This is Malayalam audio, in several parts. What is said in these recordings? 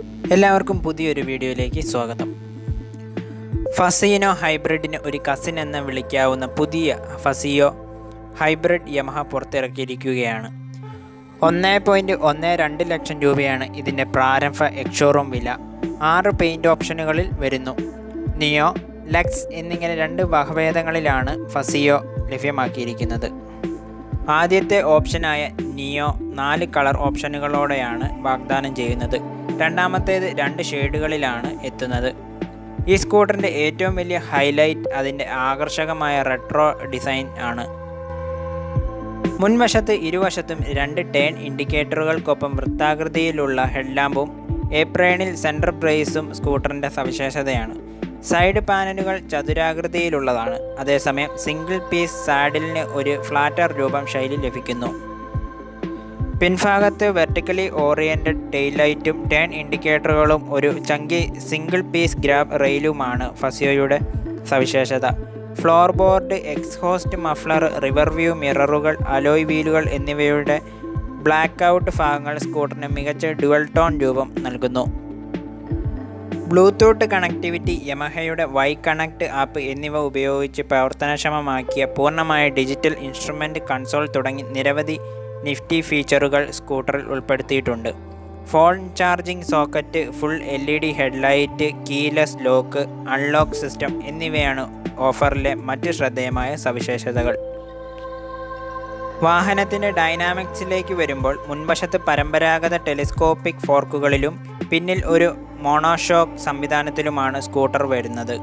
എല്ലാവർക്കും പുതിയൊരു വീഡിയോയിലേക്ക് സ്വാഗതം ഫസീനോ ഹൈബ്രിഡിന് ഒരു കസിൻ എന്ന് വിളിക്കാവുന്ന പുതിയ ഫസിയോ ഹൈബ്രിഡ് യമഹ പുറത്തിറക്കിയിരിക്കുകയാണ് ഒന്ന് പോയിൻറ്റ് ഒന്ന് രണ്ട് ലക്ഷം രൂപയാണ് ഇതിൻ്റെ പ്രാരംഭ എക്സ്ഷോറൂം വില ആറ് പെയിൻറ് ഓപ്ഷനുകളിൽ വരുന്നു നിയോ ലക്സ് എന്നിങ്ങനെ രണ്ട് വകഭേദങ്ങളിലാണ് ഫസിയോ ലഭ്യമാക്കിയിരിക്കുന്നത് ആദ്യത്തെ ഓപ്ഷനായ നിയോ നാല് കളർ ഓപ്ഷനുകളോടെയാണ് വാഗ്ദാനം ചെയ്യുന്നത് രണ്ടാമത്തേത് രണ്ട് ഷെയ്ഡുകളിലാണ് എത്തുന്നത് ഈ സ്കൂട്ടറിൻ്റെ ഏറ്റവും വലിയ ഹൈലൈറ്റ് അതിൻ്റെ ആകർഷകമായ റെട്രോ ഡിസൈൻ ആണ് മുൻവശത്ത് ഇരുവശത്തും രണ്ട് ടേൺ ഇൻഡിക്കേറ്ററുകൾക്കൊപ്പം വൃത്താകൃതിയിലുള്ള ഹെഡ്ലാമ്പും ഏപ്രേണിൽ സെൻറ്റർ ബ്രേസും സ്കൂട്ടറിൻ്റെ സവിശേഷതയാണ് സൈഡ് പാനലുകൾ ചതുരാകൃതിയിലുള്ളതാണ് അതേസമയം സിംഗിൾ പീസ് സാഡിലിന് ഒരു ഫ്ലാറ്റർ രൂപം ശൈലി ലഭിക്കുന്നു പിൻഭാഗത്ത് വെർട്ടിക്കലി ഓറിയൻറ്റഡ് ടെയിലൈറ്റും ടേൺ ഇൻഡിക്കേറ്ററുകളും ഒരു ചങ്കി സിംഗിൾ പീസ് ഗ്രാബ് റെയിലുമാണ് ഫസിയോയുടെ സവിശേഷത floor board exhaust muffler rear view മിററുകൾ അലോയ് വീലുകൾ എന്നിവയുടെ ബ്ലാക്ക് ഔട്ട് ഭാഗങ്ങൾ സ്കൂട്ടറിന് മികച്ച ഡുവൽ ടോൺ രൂപം നൽകുന്നു ബ്ലൂടൂത്ത് കണക്ടിവിറ്റി യമഹയുടെ വൈ കണക്ട് ആപ്പ് എന്നിവ ഉപയോഗിച്ച് പ്രവർത്തനക്ഷമമാക്കിയ പൂർണ്ണമായ ഡിജിറ്റൽ ഇൻസ്ട്രുമെൻ്റ് കൺസോൾ തുടങ്ങി നിരവധി നിഫ്റ്റി ഫീച്ചറുകൾ സ്കൂട്ടറിൽ ഉൾപ്പെടുത്തിയിട്ടുണ്ട് phone charging socket full L E D headlight keyless lock unlock system എന്നിവയാണ് ഓഫറിലെ മറ്റ് ശ്രദ്ധേയമായ സവിശേഷതകൾ വാഹനത്തിൻ്റെ ഡൈനാമിക്സിലേക്ക് വരുമ്പോൾ മുൻവശത്ത് പരമ്പരാഗത ടെലിസ്കോപ്പിക് ഫോർക്കുകളിലും പിന്നിൽ ഒരു മോണോഷോക്ക് സംവിധാനത്തിലുമാണ് സ്കൂട്ടർ വരുന്നത്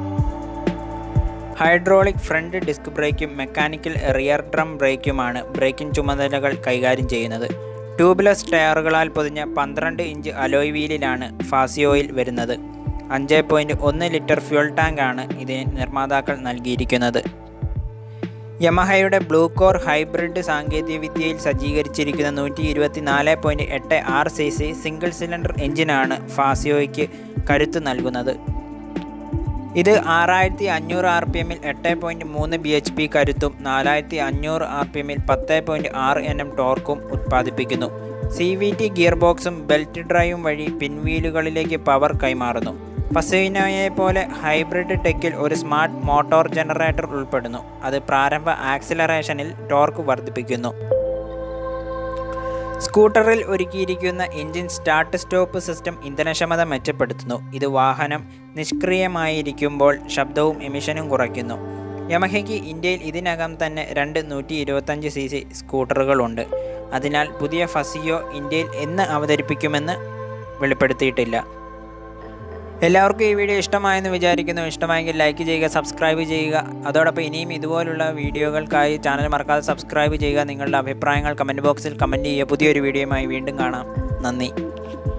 ഹൈഡ്രോളിക് ഫ്രണ്ട് ഡിസ്ക് ബ്രേക്കും മെക്കാനിക്കൽ റിയർ ഡ്രം ബ്രേക്കുമാണ് ബ്രേക്കിംഗ് ചുമതലകൾ കൈകാര്യം ചെയ്യുന്നത് ട്യൂബ്ലെസ് ടയറുകളാൽ പൊതിഞ്ഞ പന്ത്രണ്ട് ഇഞ്ച് അലോയ് വീലിലാണ് ഫാസിയോയിൽ വരുന്നത് അഞ്ച് പോയിൻറ്റ് ഒന്ന് ലിറ്റർ ഫ്യൂൾ ടാങ്കാണ് ഇതിന് നിർമ്മാതാക്കൾ നൽകിയിരിക്കുന്നത് യമഹയുടെ ബ്ലൂ കോർ ഹൈബ്രിഡ് സാങ്കേതികവിദ്യയിൽ സജ്ജീകരിച്ചിരിക്കുന്ന നൂറ്റി ഇരുപത്തി നാല് പോയിൻറ്റ് എട്ട് ആറ് സി സി സിംഗിൾ സിലിണ്ടർ എഞ്ചിനാണ് ഫാസിയോയ്ക്ക് കരുത്ത് നൽകുന്നത് ഇത് ആറായിരത്തി അഞ്ഞൂറ് ആർ പി എമ്മിൽ എട്ട് പോയിൻറ്റ് മൂന്ന് ബി എച്ച് പി കരുത്തും നാലായിരത്തി അഞ്ഞൂറ് ആർ പി എമ്മിൽ പത്ത് പോയിൻറ്റ് ആറ് എൻ എം ടോർക്കും ഉത്പാദിപ്പിക്കുന്നു സി വി ടി ഗിയർ ബോക്സും ബെൽറ്റ് ഡ്രൈവും വഴി പിൻവീലുകളിലേക്ക് പവർ കൈമാറുന്നു ഫസീനോയെ പോലെ ഹൈബ്രിഡ് ടെക്കിൽ ഒരു സ്മാർട്ട് മോട്ടോർ ജനറേറ്റർ ഉൾപ്പെടുന്നു അത് പ്രാരംഭ ആക്സിലറേഷനിൽ ടോർക്ക് വർദ്ധിപ്പിക്കുന്നു സ്കൂട്ടറിൽ ഒരുക്കിയിരിക്കുന്ന എഞ്ചിൻ സ്റ്റാർട്ട് സ്റ്റോപ്പ് സിസ്റ്റം ഇന്ധനക്ഷമത മെച്ചപ്പെടുത്തുന്നു ഇത് വാഹനം നിഷ്ക്രിയമായിരിക്കുമ്പോൾ ശബ്ദവും എമിഷനും കുറയ്ക്കുന്നു യമഹയ്ക്ക് ഇന്ത്യയിൽ ഇതിനകം തന്നെ രണ്ട് നൂറ്റി ഇരുപത്തഞ്ച് സി സി സ്കൂട്ടറുകളുണ്ട് അതിനാൽ പുതിയ ഫസിയോ ഇന്ത്യയിൽ എന്ന് അവതരിപ്പിക്കുമെന്ന് വെളിപ്പെടുത്തിയിട്ടില്ല എല്ലാവർക്കും ഈ വീഡിയോ ഇഷ്ടമായെന്ന് വിചാരിക്കുന്നു ഇഷ്ടമായെങ്കിൽ ലൈക്ക് ചെയ്യുക സബ്സ്ക്രൈബ് ചെയ്യുക അതോടൊപ്പം ഇനിയും ഇതുപോലുള്ള വീഡിയോകൾക്കായി ചാനൽ മറക്കാതെ സബ്സ്ക്രൈബ് ചെയ്യുക നിങ്ങളുടെ അഭിപ്രായങ്ങൾ കമൻറ്റ് ബോക്സിൽ കമൻറ്റ് ചെയ്യുക പുതിയൊരു വീഡിയോയുമായി വീണ്ടും കാണാം നന്ദി